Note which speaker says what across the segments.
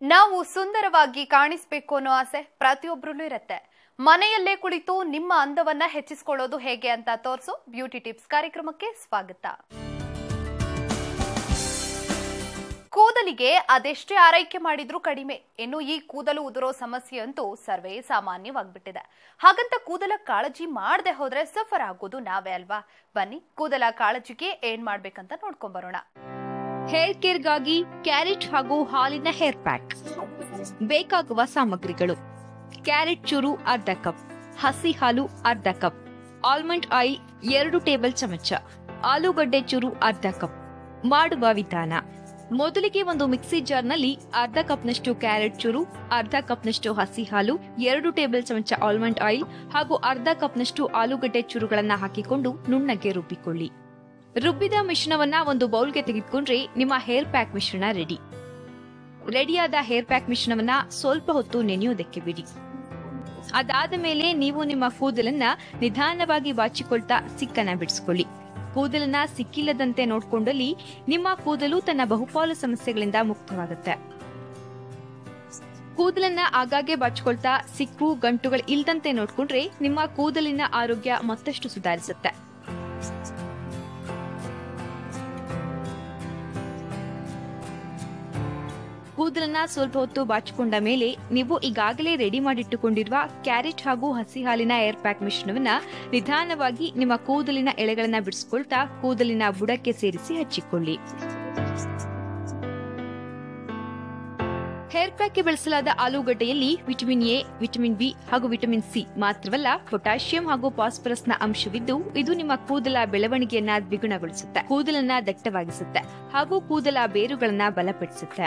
Speaker 1: ನಾವು ಸುಂದರವಾಗಿ ಕಾಣಿಸ್ಬೇಕು ಅನ್ನೋ ಆಸೆ ಪ್ರತಿಯೊಬ್ಬರಲ್ಲೂ ಇರುತ್ತೆ ಮನೆಯಲ್ಲೇ ಕುಳಿತು ನಿಮ್ಮ ಅಂದವನ್ನ ಹೆಚ್ಚಿಸಿಕೊಳ್ಳೋದು ಹೇಗೆ ಅಂತ ತೋರಿಸೋ ಬ್ಯೂಟಿ ಟಿಪ್ಸ್ ಕಾರ್ಯಕ್ರಮಕ್ಕೆ ಸ್ವಾಗತ ಕೂದಲಿಗೆ ಅದೆಷ್ಟೇ ಆರೈಕೆ ಮಾಡಿದ್ರೂ ಕಡಿಮೆ ಇನ್ನು ಈ ಕೂದಲು ಉದುರೋ ಸಮಸ್ಯೆ ಅಂತೂ ಸರ್ವೇ ಸಾಮಾನ್ಯವಾಗ್ಬಿಟ್ಟಿದೆ ಹಾಗಂತ ಕೂದಲ ಕಾಳಜಿ ಮಾಡದೆ ಹೋದ್ರೆ ಸಫರ್ ಆಗೋದು ನಾವೇ ಅಲ್ವಾ ಬನ್ನಿ ಕೂದಲ ಕಾಳಜಿಗೆ ಏನ್ ಮಾಡ್ಬೇಕಂತ ನೋಡ್ಕೊಂಡ್ ಬರೋಣ
Speaker 2: ಹೇರ್ ಕೇರ್ಗಾಗಿ ಕ್ಯಾರೆಟ್ ಹಾಗೂ ಹಾಲಿನ ಹೇರ್ ಪ್ಯಾಕ್ ಬೇಕಾಗುವ ಸಾಮಗ್ರಿಗಳು ಕ್ಯಾರೆಟ್ ಚೂರು ಅರ್ಧ ಕಪ್ ಹಸಿ ಹಾಲು ಅರ್ಧ ಕಪ್ ಆಲ್ಮಂಡ್ ಆಯಿಲ್ ಎರಡು ಟೇಬಲ್ ಚಮಚ ಆಲೂಗಡ್ಡೆ ಚೂರು ಅರ್ಧ ಕಪ್ ಮಾಡುವ ವಿಧಾನ ಮೊದಲಿಗೆ ಒಂದು ಮಿಕ್ಸಿ ಜಾರ್ನಲ್ಲಿ ಅರ್ಧ ಕಪ್ನಷ್ಟು ಕ್ಯಾರೆಟ್ ಚೂರು ಅರ್ಧ ಕಪ್ನಷ್ಟು ಹಸಿ ಹಾಲು ಎರಡು ಟೇಬಲ್ ಚಮಚ ಆಲ್ಮಂಡ್ ಆಯಿಲ್ ಹಾಗೂ ಅರ್ಧ ಕಪ್ನಷ್ಟು ಆಲೂಗಡ್ಡೆ ಚೂರುಗಳನ್ನ ಹಾಕಿಕೊಂಡು ನುಣ್ಣಗೆ ರುಬ್ಬಿಕೊಳ್ಳಿ ರುಬ್ಬಿದ ಮಿಶ್ರಣವನ್ನ ಒಂದು ಬೌಲ್ಗೆ ತೆಗೆದುಕೊಂಡ್ರೆ ನಿಮ್ಮ ಹೇರ್ ಪ್ಯಾಕ್ ಮಿಶ್ರಣ ರೆಡಿ ರೆಡಿಯಾದ ಹೇರ್ ಪ್ಯಾಕ್ ಮಿಶ್ರಣವನ್ನ ಸ್ವಲ್ಪ ಹೊತ್ತು ನೆನೆಯೋದಕ್ಕೆ ಬಿಡಿ ಅದಾದ ಮೇಲೆ ನೀವು ನಿಮ್ಮ ಕೂದಲನ್ನ ನಿಧಾನವಾಗಿ ಬಾಚಿಕೊಳ್ತಾ ಸಿಕ್ಕನ್ನ ಬಿಡಿಸ್ಕೊಳ್ಳಿ ಕೂದಲನ್ನ ಸಿಕ್ಕಿಲ್ಲದಂತೆ ನೋಡ್ಕೊಂಡಲ್ಲಿ ನಿಮ್ಮ ಕೂದಲು ತನ್ನ ಬಹುಪಾಲು ಸಮಸ್ಯೆಗಳಿಂದ ಮುಕ್ತವಾಗುತ್ತೆ ಕೂದಲನ್ನ ಆಗಾಗ್ಗೆ ಬಾಚಿಕೊಳ್ತಾ ಸಿಕ್ಕು ಗಂಟುಗಳು ಇಲ್ದಂತೆ ನೋಡ್ಕೊಂಡ್ರೆ ನಿಮ್ಮ ಕೂದಲಿನ ಆರೋಗ್ಯ ಮತ್ತಷ್ಟು ಸುಧಾರಿಸುತ್ತೆ ಕೂದಲನ್ನ ಸ್ವಲ್ಪ ಹೊತ್ತು ಬಾಚಿಕೊಂಡ ಮೇಲೆ ನೀವು ಈಗಾಗಲೇ ರೆಡಿ ಮಾಡಿಟ್ಟುಕೊಂಡಿರುವ ಕ್ಯಾರೆಟ್ ಹಾಗೂ ಹಸಿ ಹಾಲಿನ ಏರ್ ಪ್ಯಾಕ್ ಮಿಶ್ರಣವನ್ನ ನಿಧಾನವಾಗಿ ನಿಮ್ಮ ಕೂದಲಿನ ಎಳೆಗಳನ್ನ ಬಿಡಿಸ್ಕೊಳ್ತಾ ಕೂದಲಿನ ಬುಡಕ್ಕೆ ಸೇರಿಸಿ ಹಚ್ಚಿಕೊಳ್ಳಿ ಹೇರ್ ಪ್ಯಾಕ್ಗೆ ಬೆಳೆಸಲಾದ ಆಲೂಗಡ್ಡೆಯಲ್ಲಿ ವಿಟಮಿನ್ ಎ ವಿಟಮಿನ್ ಬಿ ಹಾಗೂ ವಿಟಮಿನ್ ಸಿ ಮಾತ್ರವಲ್ಲ ಪೊಟ್ಯಾಷಿಯಂ ಹಾಗೂ ಫಾಸ್ಫರಸ್ನ ಅಂಶವಿದ್ದು ಇದು ನಿಮ್ಮ ಕೂದಲ ಬೆಳವಣಿಗೆಯನ್ನ ದ್ವಿಗುಣಗೊಳಿಸುತ್ತೆ ಕೂದಲನ್ನ ದಟ್ಟವಾಗಿಸುತ್ತೆ ಹಾಗೂ ಕೂದಲ ಬೇರುಗಳನ್ನ ಬಲಪಡಿಸುತ್ತೆ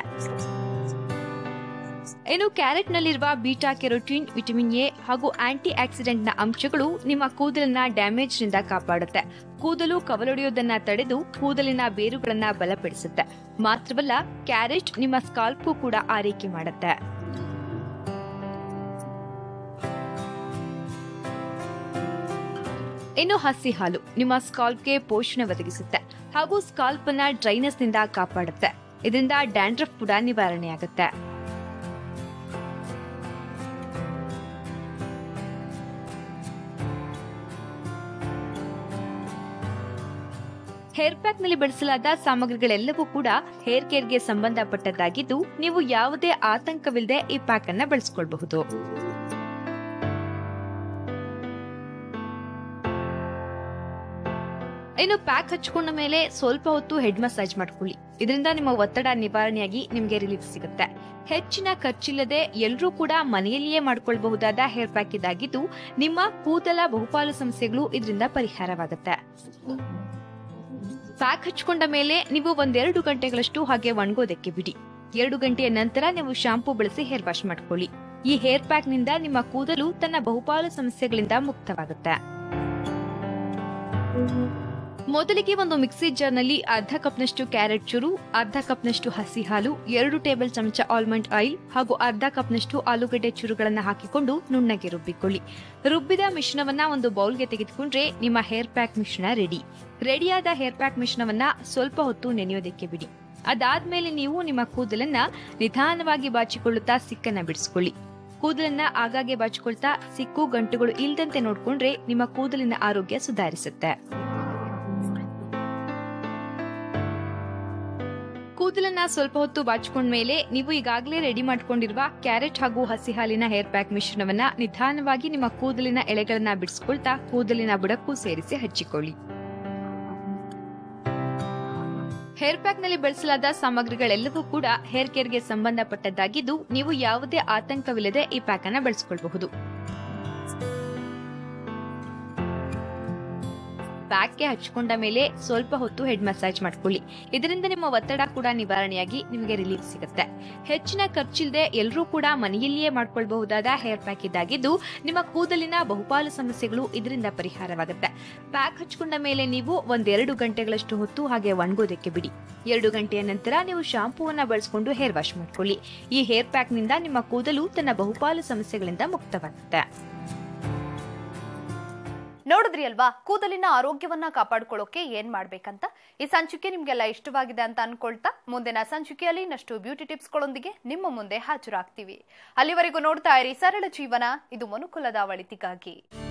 Speaker 2: ಇನ್ನು ಕ್ಯಾರೆಟ್ ನಲ್ಲಿರುವ ಬೀಟಾ ಕೆರೋಟಿನ್ ವಿಟಮಿನ್ ಎ ಹಾಗೂ ಆಂಟಿ ಆಕ್ಸಿಡೆಂಟ್ ನ ಅಂಶಗಳು ನಿಮ್ಮ ಕೂದಲನ್ನ ಡ್ಯಾಮೇಜ್ ನಿಂದ ಕಾಪಾಡುತ್ತೆ ಕೂದಲು ಕವಲೊಡೆಯೋದನ್ನ ತಡೆದು ಕೂದಲಿನ ಬೇರುಗಳನ್ನ ಬಲಪಡಿಸುತ್ತೆ ಮಾತ್ರವಲ್ಲ ಕ್ಯಾರೆಟ್ ನಿಮ್ಮ ಸ್ಕಾಲ್ಪ್ಗೂ ಕೂಡ ಆರೈಕೆ ಮಾಡುತ್ತೆ ಇನ್ನು ಹಸಿ ಹಾಲು ನಿಮ್ಮ ಸ್ಕಾಲ್ಪ್ಗೆ ಪೋಷಣೆ ಒದಗಿಸುತ್ತೆ ಹಾಗೂ ಸ್ಕಾಲ್ಪ್ ಅನ್ನ ಡ್ರೈನೆಸ್ ನಿಂದ ಕಾಪಾಡುತ್ತೆ ಇದರಿಂದ ಡ್ಯಾಂಡ್ರಫ್ ಕೂಡ ನಿವಾರಣೆಯಾಗುತ್ತೆ ಹೇರ್ ಪ್ಯಾಕ್ ನಲ್ಲಿ ಬಳಸಲಾದ ಸಾಮಗ್ರಿಗಳೆಲ್ಲವೂ ಕೂಡ ಹೇರ್ ಕೇರ್ಗೆ ಸಂಬಂಧಪಟ್ಟದ್ದಾಗಿದ್ದು ನೀವು ಯಾವುದೇ ಆತಂಕವಿಲ್ಲದೆ ಈ ಪ್ಯಾಕ್ ಅನ್ನ ಬಳಸಿಕೊಳ್ಳಬಹುದು ಇನ್ನು ಪ್ಯಾಕ್ ಹಚ್ಕೊಂಡ ಮೇಲೆ ಸ್ವಲ್ಪ ಹೊತ್ತು ಹೆಡ್ ಮಸಾಜ್ ಮಾಡ್ಕೊಳ್ಳಿ ಇದರಿಂದ ನಿಮ್ಮ ಒತ್ತಡ ನಿವಾರಣೆಯಾಗಿ ನಿಮಗೆ ರಿಲೀಫ್ ಸಿಗುತ್ತೆ ಹೆಚ್ಚಿನ ಖರ್ಚಿಲ್ಲದೆ ಎಲ್ಲರೂ ಕೂಡ ಮನೆಯಲ್ಲಿಯೇ ಮಾಡ್ಕೊಳ್ಬಹುದಾದ ಹೇರ್ ಪ್ಯಾಕ್ ಇದಾಗಿದ್ದು ನಿಮ್ಮ ಕೂದಲ ಬಹುಪಾಲು ಸಮಸ್ಯೆಗಳು ಇದರಿಂದ ಪರಿಹಾರವಾಗುತ್ತೆ ಪ್ಯಾಕ್ ಹಚ್ಕೊಂಡ ಮೇಲೆ ನೀವು ಒಂದೆರಡು ಗಂಟೆಗಳಷ್ಟು ಹಾಗೆ ಒಣಗೋದಕ್ಕೆ ಬಿಡಿ ಎರಡು ಗಂಟೆಯ ನಂತರ ನೀವು ಶಾಂಪೂ ಬಳಸಿ ಹೇರ್ ವಾಶ್ ಮಾಡ್ಕೊಳ್ಳಿ ಈ ಹೇರ್ ಪ್ಯಾಕ್ ನಿಂದ ನಿಮ್ಮ ಕೂದಲು ತನ್ನ ಬಹುಪಾಲು ಸಮಸ್ಯೆಗಳಿಂದ ಮುಕ್ತವಾಗುತ್ತೆ ಮೊದಲಿಗೆ ಒಂದು ಮಿಕ್ಸಿ ಜಾರ್ನಲ್ಲಿ ಅರ್ಧ ಕಪ್ನಷ್ಟು ಕ್ಯಾರೆಟ್ ಚೂರು ಅರ್ಧ ಕಪ್ನಷ್ಟು ಹಸಿ ಹಾಲು ಎರಡು ಟೇಬಲ್ ಚಮಚ ಆಲ್ಮಂಡ್ ಆಯಿಲ್ ಹಾಗೂ ಅರ್ಧ ಕಪ್ನಷ್ಟು ಆಲೂಗಡ್ಡೆ ಚೂರುಗಳನ್ನು ಹಾಕಿಕೊಂಡು ನುಣ್ಣಗೆ ರುಬ್ಬಿಕೊಳ್ಳಿ ರುಬ್ಬಿದ ಮಿಶ್ರಣವನ್ನ ಒಂದು ಬೌಲ್ಗೆ ತೆಗೆದುಕೊಂಡ್ರೆ ನಿಮ್ಮ ಹೇರ್ ಪ್ಯಾಕ್ ಮಿಶ್ರಣ ರೆಡಿ ರೆಡಿಯಾದ ಹೇರ್ ಪ್ಯಾಕ್ ಮಿಶ್ರಣವನ್ನ ಸ್ವಲ್ಪ ಹೊತ್ತು ನೆನೆಯೋದಕ್ಕೆ ಬಿಡಿ ಅದಾದ್ಮೇಲೆ ನೀವು ನಿಮ್ಮ ಕೂದಲನ್ನ ನಿಧಾನವಾಗಿ ಬಾಚಿಕೊಳ್ಳುತ್ತಾ ಸಿಕ್ಕನ್ನ ಬಿಡಿಸ್ಕೊಳ್ಳಿ ಕೂದಲನ್ನ ಆಗಾಗ್ಗೆ ಬಾಚಿಕೊಳ್ತಾ ಸಿಕ್ಕು ಗಂಟುಗಳು ಇಲ್ದಂತೆ ನೋಡ್ಕೊಂಡ್ರೆ ನಿಮ್ಮ ಕೂದಲಿನ ಆರೋಗ್ಯ ಸುಧಾರಿಸುತ್ತೆ ಕೂದಲನ್ನ ಸ್ವಲ್ಪ ಹೊತ್ತು ಬಾಚಿಕೊಂಡ ಮೇಲೆ ನೀವು ಈಗಾಗಲೇ ರೆಡಿ ಮಾಡ್ಕೊಂಡಿರುವ ಕ್ಯಾರೆಟ್ ಹಾಗೂ ಹಸಿ ಹಾಲಿನ ಹೇರ್ ಪ್ಯಾಕ್ ಮಿಶ್ರಣವನ್ನ ನಿಧಾನವಾಗಿ ನಿಮ್ಮ ಕೂದಲಿನ ಎಳೆಗಳನ್ನ ಬಿಡಿಸ್ಕೊಳ್ತಾ ಕೂದಲಿನ ಬುಡಕ್ಕೂ ಸೇರಿಸಿ ಹಚ್ಚಿಕೊಳ್ಳಿ ಹೇರ್ ಪ್ಯಾಕ್ ನಲ್ಲಿ ಬಳಸಲಾದ ಸಾಮಗ್ರಿಗಳೆಲ್ಲವೂ ಕೂಡ ಹೇರ್ ಕೇರ್ಗೆ ಸಂಬಂಧಪಟ್ಟದ್ದಾಗಿದ್ದು ನೀವು ಯಾವುದೇ ಆತಂಕವಿಲ್ಲದೆ ಈ ಪ್ಯಾಕ್ ಅನ್ನ ಬಳಸಿಕೊಳ್ಳಬಹುದು ಪ್ಯಾಕ್ಗೆ ಹಚ್ಕೊಂಡ ಮೇಲೆ ಸ್ವಲ್ಪ ಹೊತ್ತು ಹೆಡ್ ಮಸಾಜ್ ಮಾಡ್ಕೊಳ್ಳಿ ಇದರಿಂದ ನಿಮ್ಮ ಒತ್ತಡ ಕೂಡ ನಿವಾರಣೆಯಾಗಿ ನಿಮಗೆ ರಿಲೀಫ್ ಸಿಗುತ್ತೆ ಹೆಚ್ಚಿನ ಖರ್ಚಿಲ್ಲದೆ ಎಲ್ಲರೂ ಕೂಡ ಮನೆಯಲ್ಲಿಯೇ ಮಾಡ್ಕೊಳ್ಬಹುದಾದ ಹೇರ್ ಪ್ಯಾಕ್ ಇದಾಗಿದ್ದು ನಿಮ್ಮ ಕೂದಲಿನ ಬಹುಪಾಲು ಸಮಸ್ಯೆಗಳು ಇದರಿಂದ ಪರಿಹಾರವಾಗುತ್ತೆ ಪ್ಯಾಕ್ ಹಚ್ಕೊಂಡ ಮೇಲೆ ನೀವು ಒಂದೆರಡು ಗಂಟೆಗಳಷ್ಟು ಹೊತ್ತು ಹಾಗೆ ಒಣಗೋದಕ್ಕೆ ಬಿಡಿ ಎರಡು ಗಂಟೆಯ ನಂತರ ನೀವು ಶಾಂಪೂವನ್ನ ಬಳಸಿಕೊಂಡು ಹೇರ್ ವಾಶ್ ಮಾಡ್ಕೊಳ್ಳಿ ಈ ಹೇರ್ ಪ್ಯಾಕ್ ನಿಂದ ನಿಮ್ಮ ಕೂದಲು ತನ್ನ ಬಹುಪಾಲು ಸಮಸ್ಯೆಗಳಿಂದ ಮುಕ್ತವಾಗುತ್ತೆ
Speaker 1: ನೋಡಿದ್ರಿ ಅಲ್ವಾ ಕೂದಲಿನ ಆರೋಗ್ಯವನ್ನ ಕಾಪಾಡ್ಕೊಳ್ಳೋಕೆ ಏನ್ ಮಾಡ್ಬೇಕಂತ ಈ ಸಂಚಿಕೆ ನಿಮ್ಗೆಲ್ಲ ಇಷ್ಟವಾಗಿದೆ ಅಂತ ಅನ್ಕೊಳ್ತಾ ಮುಂದಿನ ಸಂಚಿಕೆಯಲ್ಲಿ ಇನ್ನಷ್ಟು ಬ್ಯೂಟಿ ಟಿಪ್ಸ್ಗಳೊಂದಿಗೆ ನಿಮ್ಮ ಮುಂದೆ ಹಾಜರಾಗ್ತೀವಿ ಅಲ್ಲಿವರೆಗೂ ನೋಡ್ತಾ ಇರಿ ಸರಳ ಜೀವನ ಇದು ಮನುಕುಲದ ಒಳಿತಿಗಾಗಿ